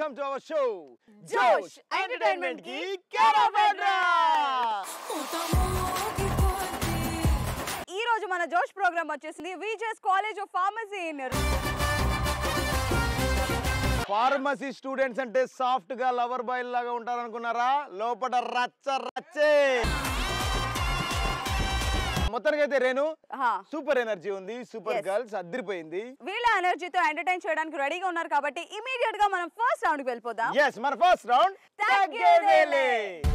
Welcome to our show Josh entertainment కి care of address ఈ రోజు మన జోష్ ప్రోగ్రామ్ వచ్చేసింది విజేస్ college of pharmacy in pharmacy students అంటే సాఫ్ట్ గా లవర్ బాయ్ లాగా ఉంటారనుకున్నారా లోపల రచ్చ రచ్చే మొత్తానికి అయితే రేణు సూపర్ ఎనర్జీ ఉంది సూపర్ Yes. గర్ల్స్ అదిరిపోయింది వీళ్ళ ఎనర్జీతో ఎంటర్టైన్ చేయడానికి రెడీగా ఉన్నారు కాబట్టి ఇమీడియట్ గా మనం ఫస్ట్ రౌండ్ కి వెళ్ళిపోదాం ఎస్ మన ఫస్ట్ రౌండ్ తగ్గేదేలే.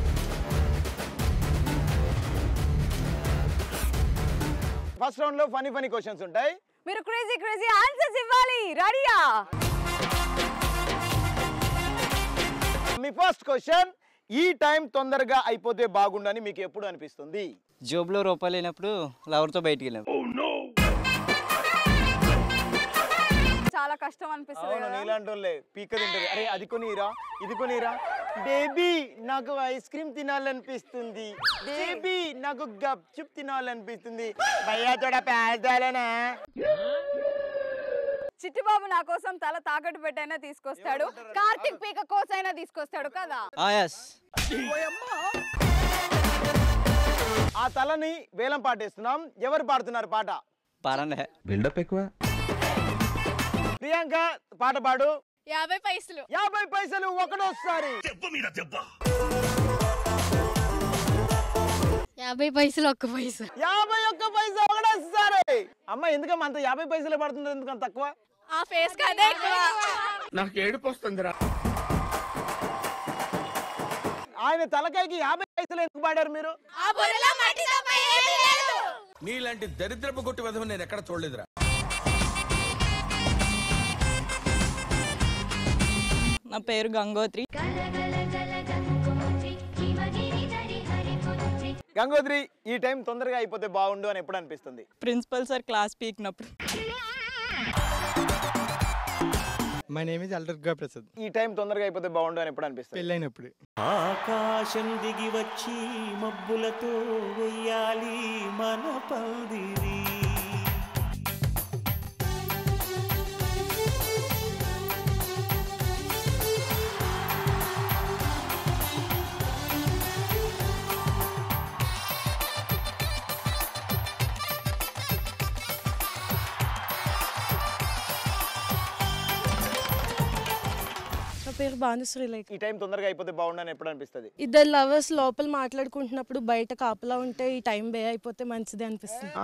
ఫస్ట్ రౌండ్ లో ఫనీ ఫనీ క్వశ్చన్స్ ఉంటాయి మీరు క్రేజీ క్రేజీ ఆన్సర్స్ ఇవ్వాలి రెడీయా మీ ఫస్ట్ క్వశ్చన్ ఈ టైం తొందరగా అయిపోతే బాగుండని మీకు ఎప్పుడు అనిపిస్తుంది జోబులో రూపాయలు లేనప్పుడు లవర్తో బయటికి వెళ్ళాం చాలా కష్టం అనిపిస్తుంది అవును కదా? నీలాంటి వాళ్ళే పీక తింటారు అరే అది కొనిరా ఇది కొనిరా బేబీ నాకు ఐస్ క్రీమ్ తినాలనిపిస్తుంది బేబీ నాకు గప్చుప్ తినాలనిపిస్తుంది భయ్యా తోడ పేదాలనా చిట్టిబాబు నా కోసం తల తాకట్టు పెట్టైనా తీసుకొస్తాడు కార్తిక్ పీక కోసైనా తీసుకొస్తాడు కదా ఎస్ ఆ తలని వేలం పాటేస్తున్నాం ఎవరు పాడుతున్నారు పాట పాడండి బిల్డప్ ఎక్కువ ప్రియాంక పాట పాడు యాభై పైసలు యాభై పైసలు ఒకటోసారి యాభై పైసలు ఒక్క పైసలు యాభై ఒక్క పైసా ఒకటోసారి అమ్మ ఎందుకమ్మా అంత యాభై పైసలు పడుతుంది ఎందుకు అంత తక్కువ ఆ ఫేస్ కదే ఎక్కువ నాకు ఏడుపు వస్తుందిరా ఆయన తలకాయకి యాభై పైసలు ఎందుకు పాడారు మీరు ఆ బుర్రలో మట్టి తప్ప ఏమీ లేదు నీలాంటి దరిద్రపు కొట్టి విధం నేను ఎక్కడ చూడలేదురా నా పేరు గంగోత్రి గంగోత్రి ఈ టైం తొందరగా అయిపోతే బాగుండు అని ఎప్పుడు అనిపిస్తుంది ప్రిన్సిపల్ సార్ క్లాస్ పీకినప్పుడు మై నేమ్ ఇస్ అల్టర్ ప్రసాద్ ఈ టైం తొందరగా అయిపోతే బాగుండు అని ఎప్పుడు అనిపిస్తుంది పెళ్ళైనప్పుడు ఆకాశం దిగి వచ్చి మబ్బులతో వెయ్యాలి మన పందిరి నా పేరు భానుశ్రీ లేఖ ఈ టైం తొందరగా అయిపోతే బాగుండు అని ఎప్పుడు అనిపిస్తుంది ఇద్దరు లవర్స్ లోపల మాట్లాడుకుంటున్నప్పుడు బయట కాపలా ఉంటే ఈ టైం బే అయిపోతే మంచిది అనిపిస్తుంది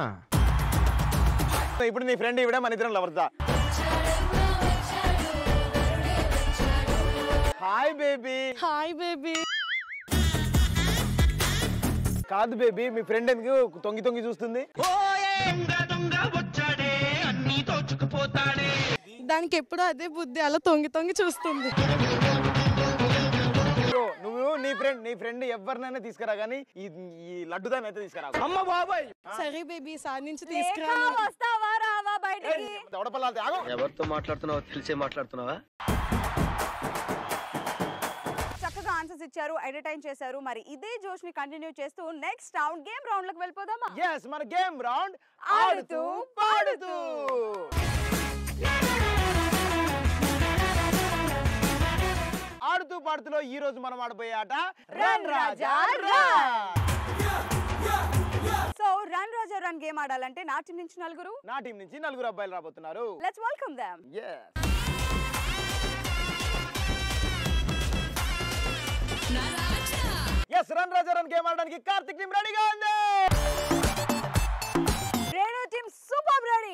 ఇప్పుడు నీ ఫ్రెండ్ ఇవిడ మన ఇద్దరం లవర్దా హాయ్ బేబీ హాయ్ బేబీ కాదు బేబీ మీ ఫ్రెండ్ ఎందుకు తొంగి తొంగి చూస్తుంది దానికి ఎప్పుడు అదే బుద్ధి అలా తొంగి తొంగి చూస్తుంది ఇదిగో, నువ్వు నీ ఫ్రెండ్ నీ ఫ్రెండ్ ఎవరినైనా తీసుకురా కానీ ఈ ఈ లడ్డుదాన్ని అయితే తీసుకురా అమ్మ బాబాయ్ సరే బేబీ సార్ నుంచి రేఖా, తీసుకురా వస్తావా రావా బయటికి దవడపల్లాలి ఆగో ఎవరితో మాట్లాడుతున్నావో తెలిసే మాట్లాడుతున్నావా చక్కగా ఆన్సర్స్ ఇచ్చారు ఎంటర్టైన్ చేశారు మరి ఇదే జోష్ ని కంటిన్యూ చేస్తూ నెక్స్ట్ రౌండ్ గేమ్ రౌండ్ లోకి వెళ్ళిపోదామా ఎస్ మన గేమ్ రౌండ్ ఆడుతూ, పాడుతూ. ఆడుతూ పాడుతూలో ఈ రోజు మనం ఆడబోయే ఆట run Raja run. So run Raja run game ఆడాలంటే నా టీం నుంచి నలుగురు నా టీం నుంచి నలుగురు అబ్బాయిలు రాబోతున్నారు let's welcome them Yes. Yes run Raja run game ఆడడానికి కార్తిక్ టీం రెడీగా ఉంది Renu team super ready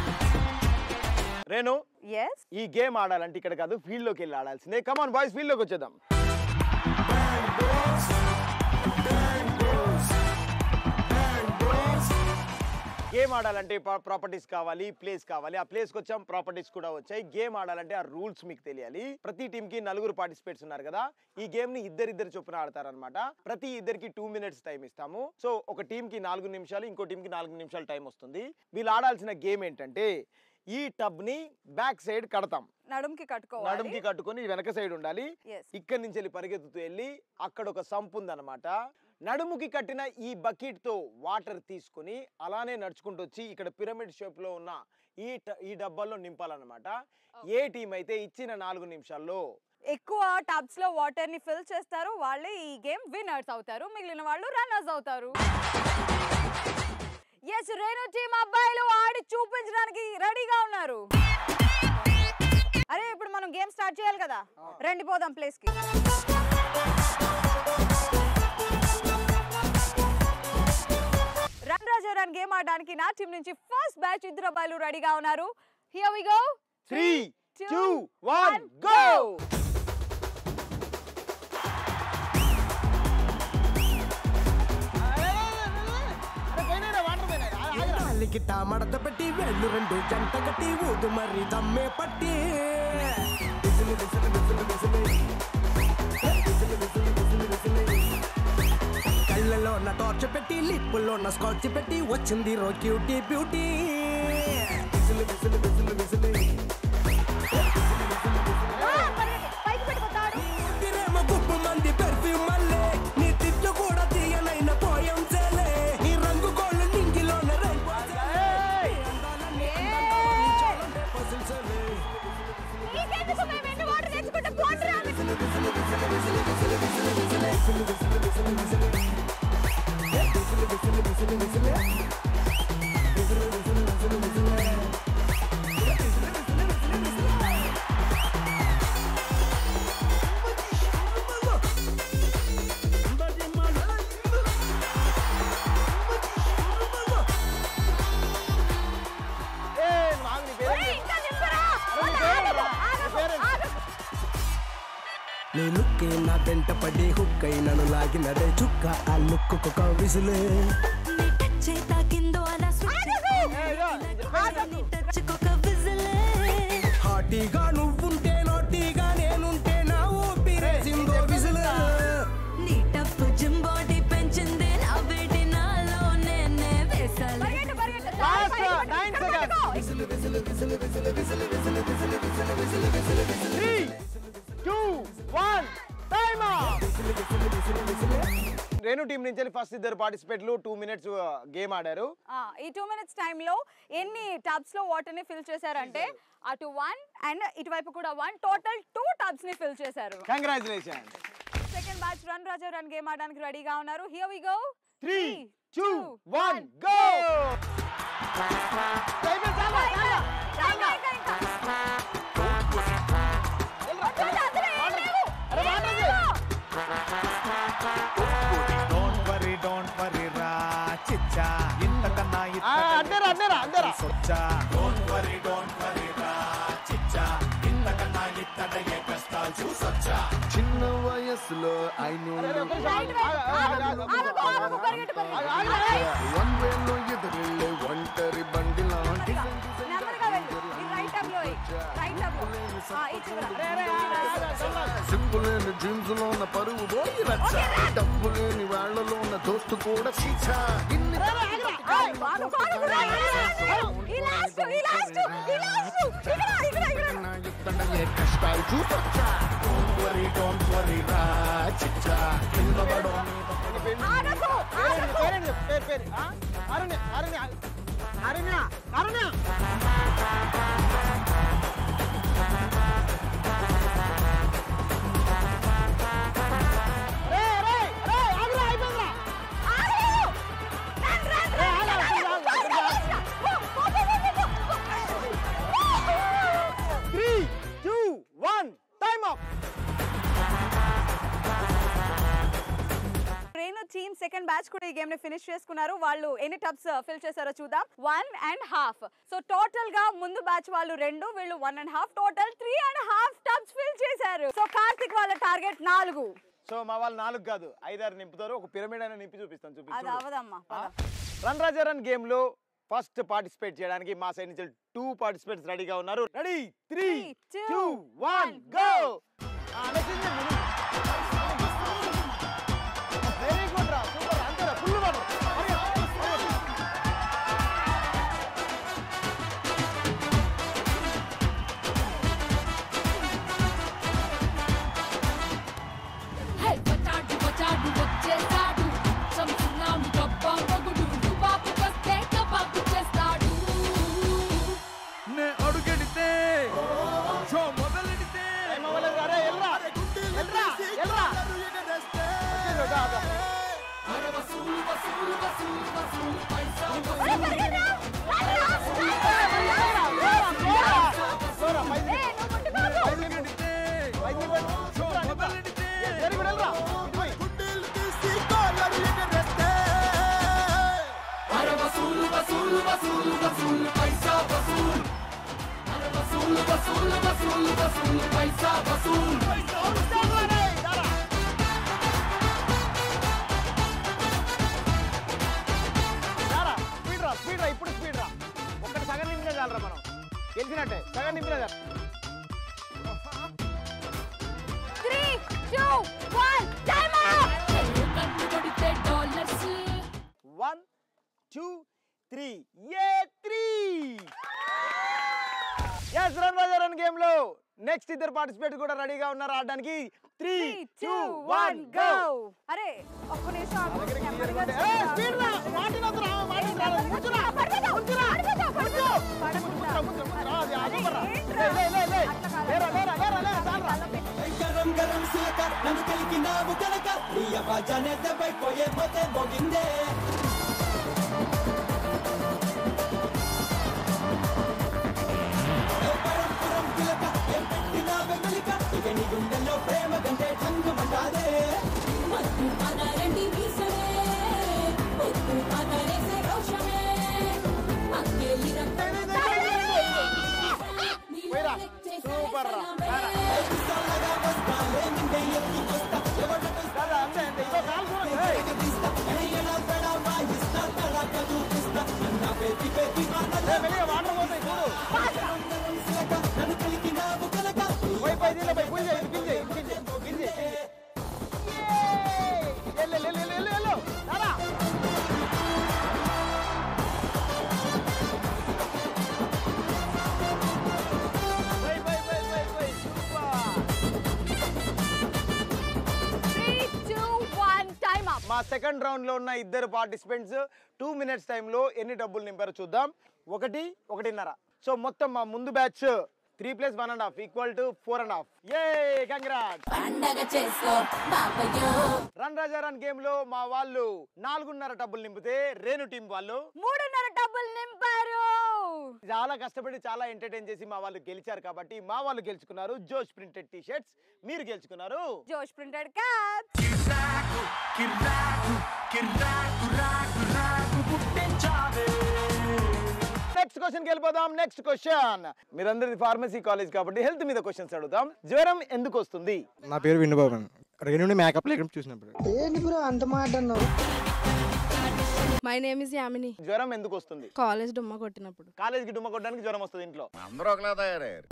Renu yes ఈ గేమ్ ఆడాలంటే ఇక్కడ కాదు ఫీల్డ్ లోకి వెళ్ళి ఆడాల్సిందే కమాన్ బాయ్స్ ఫీల్డ్ లోకి వచ్చేద్దాం గేమ్ ఆడాలంటే ప్రాపర్టీస్ కావాలి ప్లేస్ కావాలి ఆ ప్లేస్కి వచ్చాం ప్రాపర్టీస్ కూడా వచ్చాయి గేమ్ ఆడాలంటే ఆ రూల్స్ మీకు తెలియాలి ప్రతి టీమ్ కి నలుగురు పార్టిసిపేట్స్ ఉన్నారు కదా ఈ గేమ్ ని ఇద్దరిద్దరు చొప్పున ఆడతారనమాట ప్రతి ఇద్దరికి టూ మినిట్స్ టైం ఇస్తాము సో ఒక టీమ్ కి నాలుగు నిమిషాలు ఇంకో టీమ్ కి నాలుగు నిమిషాలు టైం వస్తుంది వీళ్ళు ఆడాల్సిన గేమ్ ఏంటంటే ఈ టబ్ ని బ్యాక్ సైడ్ కడతాం నడుంకి కట్టుకోవాలి నడుంకి కట్టుకొని వెనక సైడ్ ఉండాలి Yes. ఇక్కడి నుంచి వెళ్ళి పరిగెత్తుతూ వెళ్ళి అక్కడ ఒక సంపు ఉందన్నమాట నడుముకి కట్టిన ఈ బకెట్ తో వాటర్ తీసుకొని అలానే నడుచుకుంటూ వచ్చి ఇక్కడ పిరమిడ్ షేప్ లో ఉన్న ఈ ట- ఈ డబ్బాల్లో నింపాలన్నమాట ఏ టీం అయితే ఇచ్చిన నాలుగు నిమిషాల్లో ఎక్కువ టబ్స్ లో వాటర్ ని ఫిల్ చేస్తారు వాళ్ళే ఈ గేమ్ విన్నర్స్ అవుతారు మిగిలిన వాళ్ళు రన్నర్స్ అవుతారు ఎస్ రేణు టీం అబ్బాయిలు ఆడి చూపించడానికి రెడీగా ఉన్నారు అరే ఇప్పుడు మనం గేమ్ స్టార్ట్ చేయాలి కదా రండి పోదాం ప్లేస్ కి రన్ రాజా రన్ గేమ్ ఆడడానికి నా టీం నుంచి ఫస్ట్ బ్యాచ్ ఇద్దరు అబ్బాయిలు రెడీగా ఉన్నారు here we go three two one go కిట్ట మడత పెట్టి వెళ్ళు రెండు జంట కట్టి ఊదు మరి దమ్మే పట్టి విసులు విసులు విసులు విసులు. విసులు విసులు విసులు విసులు. కళ్ళలో ఉన్న టార్చ్ పెట్టి లిప్పుల్లో ఉన్న స్కాచ్ పెట్టి వచ్చింది రో క్యూటీ బ్యూటీ విసులు విసులు విసులు విసులు ఊపిరేమో గుప్పు మంది పెర్ఫ్యూమ్ మల్లే నీ తిట్లు కూడా తీయనైన పోయం చేలే నీ రంగు కోళ్ళు నింగిలోన ఏ, నువ్వు ఆగు, నీ పేరేంటి? అరే, నీ పేరేంట్రా? నీ పేరేంటి? నీ లుక్కే నా వెంట పడి హుక్ అయి నన్ను లాగినదే చుక్క ఆ లుక్కు విసులే హాటీగా నువ్వుంటే నోటీగా నేనుంటే నా ఊపిరేసిందో విసులే Last, nine seconds. Three, two, one, time out. Renu team నుంచి ఫస్ట్ ఇద్దరు పార్టిసిపేట్లు టూ మినిట్స్ గేమ్ ఆడారు ఆ, ఈ టూ మినిట్స్ టైంలో ఎన్ని టబ్స్ లో వాటర్ ని ఫిల్ చేశారంటే అటు వన్ అండ్ ఇటువైపు కూడా వన్ టోటల్ టూ టబ్స్ ని ఫిల్ చేశారు congratulation second batch run Raja run game ఆడడానికి రెడీగా ఉన్నారు here we go three two one go don't worry don't worry రా చిచ్చా ఇంతకన్నా అందరా అందరా అందరా సొచ్చా డోంట్ వరీ డోంట్ వరీ రా చిచ్చా ఇంతకన్నా ఇత్తడయ్యే కష్టాలు చూసొచ్చా చిన్న వయసులో వన్ వేలో ఎదురెళ్ళే ఒంటరి బండి లాంటి నెమ్మదిగా వెళ్ళు ఈ రైట్ టబ్ లో రైట్ టబ్ లో ఆ, ఈ చివర సింపులేని జీన్స్ లో ఉన్న పరువు పోయి రచ్చ డబ్బు లేని వాళ్ళలో ఉన్న దోస్తు కూడా చీచా ఇన్ని నా ఇత్తడయ్యే కష్టాలు చూసొచ్చా డోంట్ వరీ డోంట్ వరీ రా చిచ్చా కింద పడో పేరేంటి పేరేంటి పేరు పేరు ఆ? అరుణ్య అరుణ్య అరుణ్య అరుణ్య రే, రే, రే, ఆగురా, అయిపోయిందిరా. రే, ఆగు, ఆగు, ఆగు, ఆగు. Three two one time up Renu team second batch కూడా ఈ గేమ్ ని ఫినిష్ చేసుకున్నారు వాళ్ళు ఎన్ని టబ్స్ ఫిల్ చేశారో చూద్దాం one and half so total గా ముందు బ్యాచ్ వాళ్ళు రెండు వీళ్ళు one and half total three and half tubs fill చేశారు సో కార్తిక్ వాళ్ళ టార్గెట్ నాలుగు సో మా వాళ్ళు నాలుగు కాదు ఐదారు నింపుతారు ఒక పిరమిడ్ అయినా నింపి చూపిస్తాను అది చూపిస్తాను అవదమ్మా పద. రన్ రాజా రన్ గేమ్ లో ఫస్ట్ పార్టిసిపేట్ చేయడానికి మా సైడ్ నుంచి టూ పార్టిసిపేట్స్ రెడీగా ఉన్నారు ready three two, two one go very good రా సూపర్ అంతేరా ఫుల్ వచ్చాడు వచ్చాడు వచ్చేసాడు సంసున్నాము డబ్బా మగుడు బాబు వస్తే కబాబు చేస్తాడు రారా, స్పీడ్ రా స్పీడ్ రా ఇప్పుడు స్పీడ్ రా ఒక్కటి సగం నింపినా చాలరా మనం గెలిచినట్టే సగం నింపినా చాలు త్రీ టూ వన్ టైమ్ కొడితే డాలర్స్ వన్ టూ త్రీ ఏ three yes run Raja run game లో నెక్స్ట్ ఇద్దరు పార్టిసిపేట్ కూడా రెడీగా ఉన్నారు ఆడడానికి త్రీ టూ వన్ గో అరే ఒక్క నిమిషం ఆగు. నెమ్మదిగా ఏ, చూద్దాం. స్పీడ్ రా మాటినొద్దు రా మాటిన రా కూర్చోరా పడుకోదా, పడుకోదా, పడుకోదా, పడుకో. పడకుండా. రా అది అరే, ఆగుపరా ఏంట్రా? లే లే లే అట్లా కాదు. లేరా లేరా లేరా లేరా చాలరా గరం గరం సిలక నన్ను కలిగినావు కనుక నీ అబ్బాజానే దెబ్బైపోయే పోతే పోగిందే ఏ పరం పురం కిలక ఏం పెట్టినావే మెలిక ఇక నీ గుండెల్లో ప్రేమ గంటే భంగమంటాదే మత్తు పదరండి వీసమే పొత్తు పదరేసే రోషమే అక్కేలి పోయిరా సూపర్ రా రారా. పిస్తాలగా వస్తాలే నిన్నే ఎత్తుకొస్తా ఎవడో రారా, అంతే అంతే ఇదో కాలు చూడండి ఏయ్. తీస్తా ఎలా పెడా వాయిస్తా తడక చూపిస్తా అన్న పెట్టి పెట్టి ఏ, మెల్లిగా వాటర్ పోతాయి చూడు సిలక నన్ను కలిగినావు కనుక పోయి పోయి దీనిలో పోయి పుల్ చేయి పిల్ చేయి పిల్ చేయి పిల్ చేయి ఎల్లు ఎల్లు ఎల్లు ఎల్లు ఎల్లు రారా పోయి పోయి పోయి పోయి పోయి super three two one time up మా సెకండ్ రౌండ్ లో ఉన్న ఇద్దరు పార్టిసిపెంట్స్ టూ మినిట్స్ టైంలో ఎన్ని డబ్బులు నింపారో చూద్దాం ఒకటి ఒకటిన్నర సో మొత్తం మా ముందు batch three plus one and half equal to four and half ఏ కంగ్రాట్ పండగ చేసుకో బాబయ్యో రన్ రాజా రన్ గేమ్ లో మా వాళ్ళు నాలుగున్నర డబ్బులు నింపితే రేణు టీం వాళ్ళు మూడున్నర డబ్బులు నింపారు చాలా కష్టపడి చాలా ఎంటర్టైన్ చేసి మా వాళ్ళు గెలిచారు కాబట్టి మా వాళ్ళు గెలుచుకున్నారు జోష్ ప్రింటెడ్ టీ షర్ట్స్ మీరు గెలుచుకున్నారు Josh printed cap next question వెళ్ళిపోదాం నెక్స్ట్ క్వశ్చన్ మీరందరిది ఫార్మసీ కాలేజ్ కాబట్టి హెల్త్ మీద క్వశ్చన్స్ అడుగుదాం జ్వరం ఎందుకు వస్తుంది నా పేరు విండుబాబు రేణుని మేకప్ లేకుండా చూసినప్పుడు మై నేమ్ ఇస్ యామిని జ్వరం ఎందుకు వస్తుంది కాలేజ్ డుమ్మ కొట్టినప్పుడు కాలేజ్కి డుమ్మ కొట్టడానికి జ్వరం వస్తుంది ఇంట్లో అందరూ ఒకలా తయారయ్యారు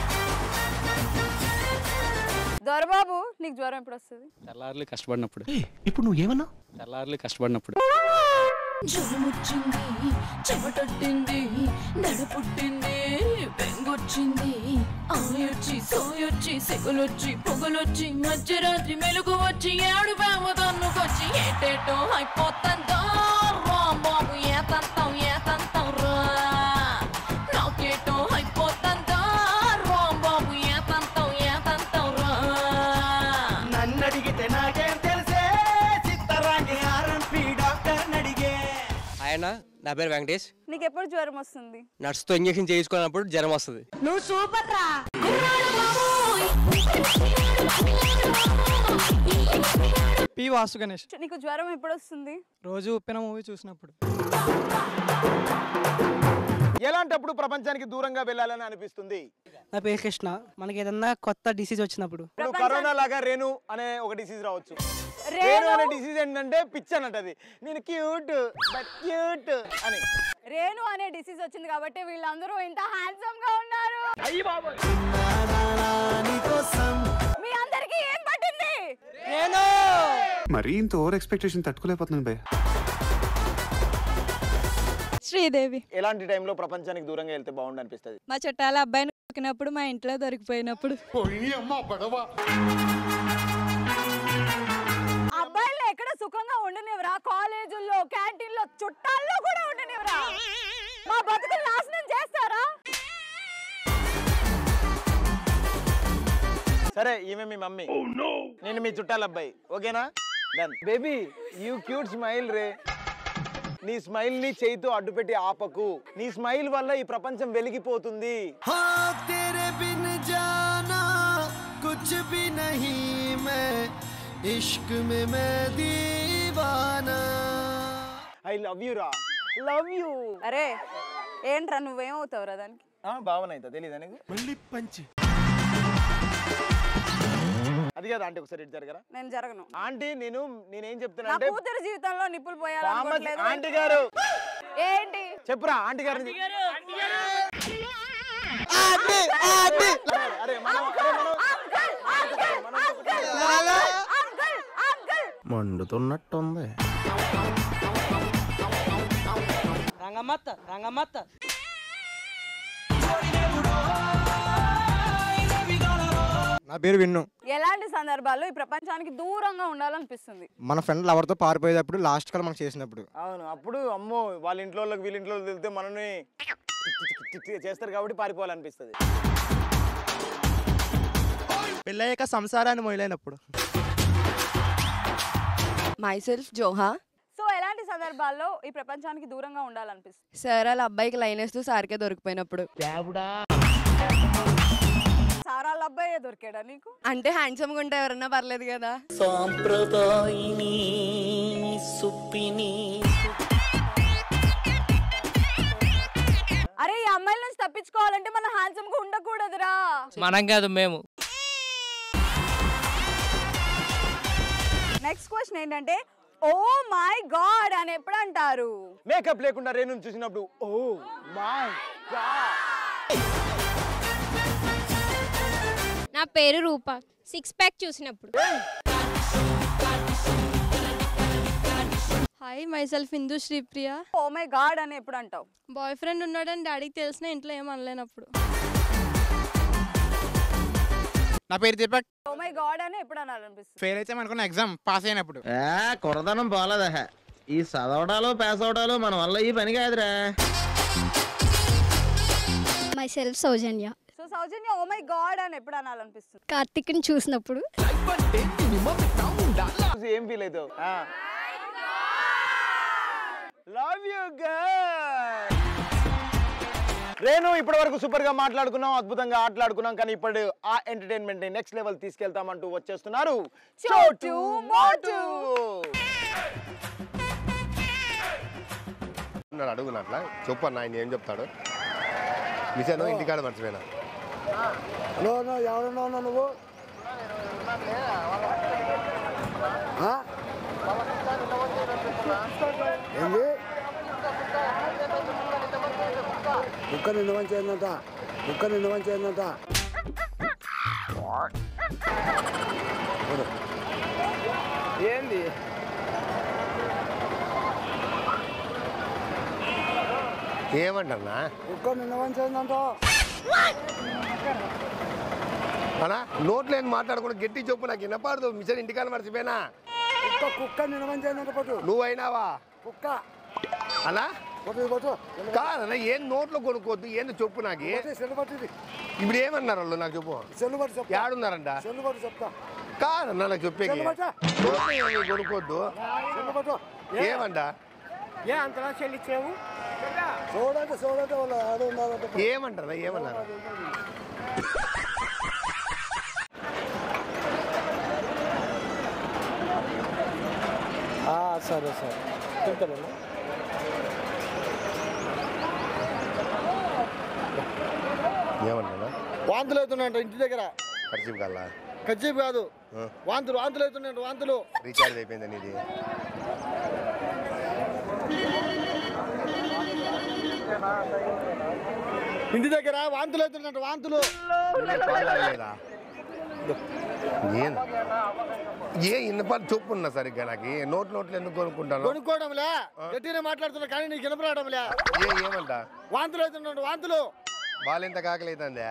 దొరబాబు నీకు జ్వరం ఎప్పుడు వస్తుంది తెల్లారులు కష్టపడినప్పుడు ఇప్పుడు నువ్వు ఏమన్నా తెల్లారులు కష్టపడినప్పుడు జులుముచ్చింది చెమటొట్టింది నడ పుట్టింది బెంగొచ్చింది ఆయొచ్చి సోయొచ్చి సెగులొచ్చి పొగలొచ్చి మధ్యరాత్రి మెలుగు వచ్చి ఏడు బేమ దన్నుకొచ్చి ఏటేటో అయిపోతుందో రా బాబు ఏతంతం ఏతంతం రా నాకేటో అయిపోతుందో రా బాబు ఏతంతం ఏతంతం రా నన్ను అడిగితే నాకేం తెలిసే చిత్తరాంగి ఆర్ఎంపీ డాక్టర్ అడిగే ఆయన నా పేరు వెంకటేష్ నీకు ఎప్పుడు జ్వరం వస్తుంది నర్సుతో ఇంజక్షన్ చేయించుకున్నప్పుడు జ్వరం వస్తుంది నువ్వు సూపర్ రా పి వాసు గణేష్ నీకు జ్వరం ఎప్పుడు వస్తుంది రోజు ఉప్పిన మూవీ చూసినప్పుడు ఎలాంటప్పుడు ప్రపంచానికి దూరంగా వెళ్ళాలని అనిపిస్తుంది నా పేరు కృష్ణ మనకి ఏదన్నా కొత్త డిసీజ్ వచ్చినప్పుడు ఇప్పుడు కరోనా లాగా రేణు అనే ఒక డిసీజ్ రావచ్చు రేణు? రేణు అనే డిసీజ్ ఏంటంటే పిచ్ అన్నట్టు అది నేను క్యూట్ బట్ క్యూట్ అని రేణు అనే డిసీజ్ వచ్చింది కాబట్టి వీళ్ళందరూ ఇంత హ్యాండ్సమ్ గా ఉన్నారు మీ అందరికి ఏం పట్టింది మరీ ఇంత ఓవర్ ఎక్స్పెక్టేషన్ తట్టుకోలేకపోతున్నాను భయ్య శ్రీదేవి ఎలాంటి టైంలో ప్రపంచానికి దూరంగా వెళ్తే బాగుండు అనిపిస్తుంది మా చుట్టాల అబ్బాయిని దొరికినప్పుడు మా ఇంట్లో దొరికిపోయినప్పుడు అబ్బాయిలు ఎక్కడ సుఖంగా ఉండనివరా కాలేజీల్లో క్యాంటీన్లో చుట్టాల్లో కూడా ఉండనివరా మా బతుకులు నాశనం చేస్తారా సరే ఈమె మీ మమ్మీ నేను మీ చుట్టాల అబ్బాయి ఓకేనా done baby you cute smile రే నీ స్మైల్ ని చేయితో అడ్డుపెట్టి ఆపకు నీ స్మైల్ వల్ల ఈ ప్రపంచం వెలిగిపోతుంది हाँ तेरे बिन जाना कुछ भी नहीं मैं इश्क में मैं दीवाना ఐ లవ్ యూ రా లవ్ యూ అరే ఏంట్రా నువ్వేమవుతావురా దానికి భావన అయితే తెలీదా నీకు మళ్ళీ పంచి అది కదా ఆంటీ ఒకసారి ఇటు జరగరా నేను జరగను ఆంటీ నేను నేనేం నా చెప్తున్నానంటే కూతురు జీవితంలో నిప్పులు ఫార్మసీ పోయాలనుకోవట్లేదు ఆంటీ గారు ఏంటి చెప్పురా ఆంటీ గారిని అరే మనం మండుతున్నట్టుంది రంగమ్మత్త రంగమ్మత్త నా పేరు విన్ను ఎలాంటి సందర్భాల్లో ఈ ప్రపంచానికి దూరంగా ఉండాలనిపిస్తుంది మన ఫ్రెండ్ లవర్తో పారిపోయేటప్పుడు లాస్ట్ కాల్ మనం చేసినప్పుడు అవును అప్పుడు అమ్మో వాళ్ళ ఇంట్లో వాళ్ళకి వీళ్ళ ఇంట్లో వాళ్ళకి తెలితే మనల్ని టిక్ టిక్ చేస్తారు కాబట్టి పారిపోవాలనిపిస్తుంది పెళ్ళయ్యాక సంసారాన్ని మొదలైనప్పుడు మై సెల్ఫ్ జోహా సో ఎలాంటి సందర్భాల్లో ఈ ప్రపంచానికి దూరంగా ఉండాలనిపిస్తుంది సార్ వాళ్ళ అబ్బాయికి లైన్ వేస్తూ సార్కే దొరికిపోయినప్పుడు సారాల అబ్బాయే దొరికాడా నీకు అంటే హ్యాండ్సమ్గా ఉంటే ఎవరన్నా పర్లేదు కదా సాంప్రదాయిని సుప్పిని అరే ఈ అమ్మాయిల నుంచి తప్పించుకోవాలంటే మనం హ్యాండ్సమ్ గా ఉండకూడదురా మనం కాదు మేము నెక్స్ట్ క్వశ్చన్ ఏంటంటే ఓ మై గాడ్ అని ఎప్పుడు అంటారు మేకప్ లేకుండా రేణుని చూసినప్పుడు ఓ మై గాడ్ నా పేరు రూప సిక్స్ ప్యాక్ చూసినప్పుడు హాయ్ మై సెల్ఫ్ హిందూ శ్రీప్రియ ఓ మై గాడ్ అని ఎప్పుడు అంటావు బాయ్ ఫ్రెండ్ ఉన్నాడని డాడీకి తెలిసిన ఇంట్లో ఏం అనలేనప్పుడు నా పేరు దీపక్ ఓ మై గాడ్ అని ఎప్పుడు అనాలనిపిస్తుంది ఫెయిల్ అయితే అనుకున్న ఎగ్జామ్ పాస్ అయినప్పుడు కొరదనం పోలేదా ఈ చదవడాలు పాస్ అవడాలు మన వల్ల ఈ పని కాదురా myself Soujanya so Soujanya oh my god అని ఎప్పుడు అనాలనిపిస్తుంది కార్తిక్ని చూసినప్పుడు చూసి ఏం ఫీల్ అవుతావు లవ్ యూ రేణు ఇప్పటి వరకు సూపర్ గా మాట్లాడుకున్నాం అద్భుతంగా ఆటలాడుకున్నాం కానీ ఇప్పుడు ఆ ఎంటర్టైన్మెంట్ ని నెక్స్ట్ లెవెల్ తీసుకెళ్తామంటూ వచ్చేస్తున్నారు చోటు మోటు ఉన్నాడు అడుగున అట్లా చెప్పు అన్న ఆయన ఏం చెప్తాడు మిషన్ ఇంటికాడ మర్చిపోయినా హలో ఎవరున్నావు నువ్వు ఆ? ఏంది కుక్క నిన్న మంచి ఏందంట కుక్క నిన్న మంచి ఏందంట ఏంది ఏమంటన్నా కుక్క నిన్న మంచి ఏందంట అన్నా నోట్లో ఏం మాట్లాడకుండా గట్టి చెప్పు నాకు వినపడదు మిషన్ ఇంటికాడ మర్చిపోయినా కుక్క కుక్క నిన్న మంచి ఏందంట పట్టు నువ్వు అయినావా కుక్క అన్నా కొట్టు కొట్టు కాదన్నా ఏం నోట్లో కొనుక్కోవద్దు ఏందో చెప్పు నాకు సెల్లు పట్టింది ఇప్పుడు ఏమన్నారు వాళ్ళు నాకు చెప్పు సెల్లు పట్టు చెప్తా ఏడున్నారంట సెల్లు పట్టు చెప్తా కాదన్నా నాకు చెప్పేకి సెల్లు పట్టు నోట్లో ఏమీ కొనుక్కోవద్దు సెల్లు పట్టు ఏమంట ఏ అంతలా చెల్లిచ్చావు చూడండి చూడండి వాళ్ళు ఆడ ఉన్నారంట ఏమంటారా ఏమన్నారు సరే సరే తింటాను ఏమన్నా వాంతులు అవుతున్నాయంట ఇంటి దగ్గర ఖర్చు కల్లా కజ్జీపు కాదు వాంతులు వాంతులు అవుతున్నాయంట వాంతులు రీఛార్జ్ అయిపోయింది నీది ఇంటి దగ్గర వాంతులు అవుతున్నాయంట వాంతులు లేదా? ఏం ఏ ఇన్నపాలు చొప్పు ఉన్నా సరిగ్గా నాకు నోట్ నోట్లు ఎందుకు కొనుక్కుంటాను కొనుక్కోవడంలే గట్టిగా మాట్లాడుతున్నా కానీ నీకు వినపడడంలే ఏ ఏమంట వాంతులు అవుతున్నాయంట వాంతులు వాళ్ళెంత కాకలైతుందే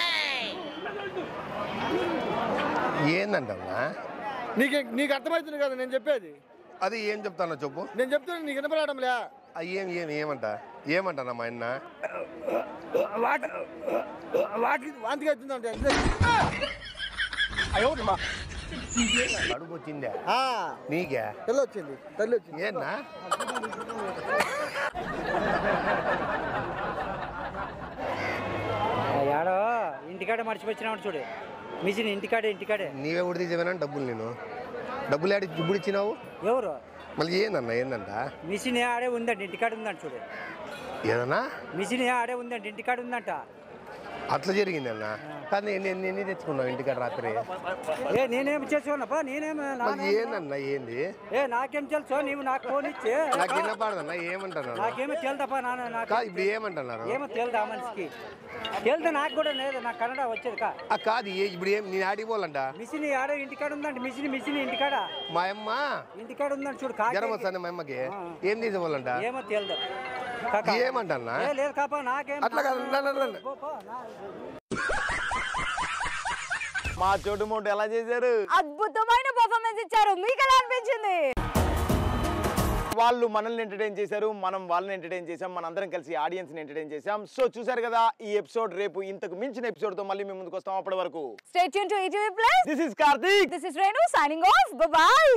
ఏందంటన్నా నీకు నీకు అర్థమవుతుంది కదా నేను చెప్పేది అది ఏం చెప్తానో చెప్పు నేను చెప్తున్నా నీకు వినపడడంలే అది ఏం ఏం ఏమంట ఏమంటానా మా అన్న వాటి వాటి వాంతికి అవుతుందంటే కడుపు వచ్చిందే నీకే తల్లి వచ్చింది తల్లి వచ్చింది ఏనా యాడో ఇంటికాడే మర్చిపోయినాడు చూడు మిషన్ ఇంటికాడే ఇంటికాడే నీవే కూడా తీసేవనా డబ్బులు నేను డబ్బులు ఆడి ఇప్పుడు ఇచ్చినావు ఎవరు మళ్ళీ ఏందన్నా ఏందంట మిషన్ ఆడే ఉందండి ఇంటికాడ ఉందంట చూడు ఏదన్నా మిషన్ ఆడే ఉందండి ఇంటికాడ ఉందంట అట్లా జరిగిందన్న కానీ నేను నేను ఎన్ని తెచ్చుకున్నావు ఇంటికాడ రాత్రి ఏ నేనేం చేసుకోనప్పా నేనేం నా- మళ్ళీ ఏందన్నా ఏంది ఏ నాకేం తెలుసు నీవు నాకు ఫోన్ ఇచ్చి నాకు వినపడదన్నా ఏమంటున్నారు నాకేమో తెలుదప్పా నాన్న నాకు కాదు ఇప్పుడు ఏమంటున్నారు ఏమో తెలుదు ఆ మనిషికి తెలుదు నాకు కూడా లేదు నాకు కన్నడ వచ్చేది కా ఆ కాదు ఏ- ఇప్పుడు ఏం నేను ఆడికి పోవాలంట మిషన్ ఆడే ఇంటికాడ ఉందండి మిషన్ మిషన్ ఇంటికాడ మా అమ్మ ఇంటికాడ ఉందండి చూడు కాకి జ్వరం వస్తుంది మా అమ్మకి ఏం తీసుకోవాలంట ఏమో తెలుదు ఏమంటన్నా ఏ లేదు కాపా నాకేం అట్లా కాదు నా, నా, నా, నా. మా చోటు మోటు ఎలా చేశారు అద్భుతమైన పర్ఫార్మెన్స్ ఇచ్చారు మీకు ఎలా అనిపించింది వాళ్ళు మనల్ని ఎంటర్టైన్ చేశారు మనం వాళ్ళని ఎంటర్టైన్ చేశాం మన అందరం కలిసి ఆడియన్స్ ని ఎంటర్టైన్ చేశాం సో చూసారు కదా ఈ ఎపిసోడ్ రేపు ఇంతకు మించిన ఎపిసోడ్ తో మళ్ళీ మేము ముందుకు వస్తాం అప్పటి వరకు stay tune to ETV plus this is Karthik this is Renu signing off by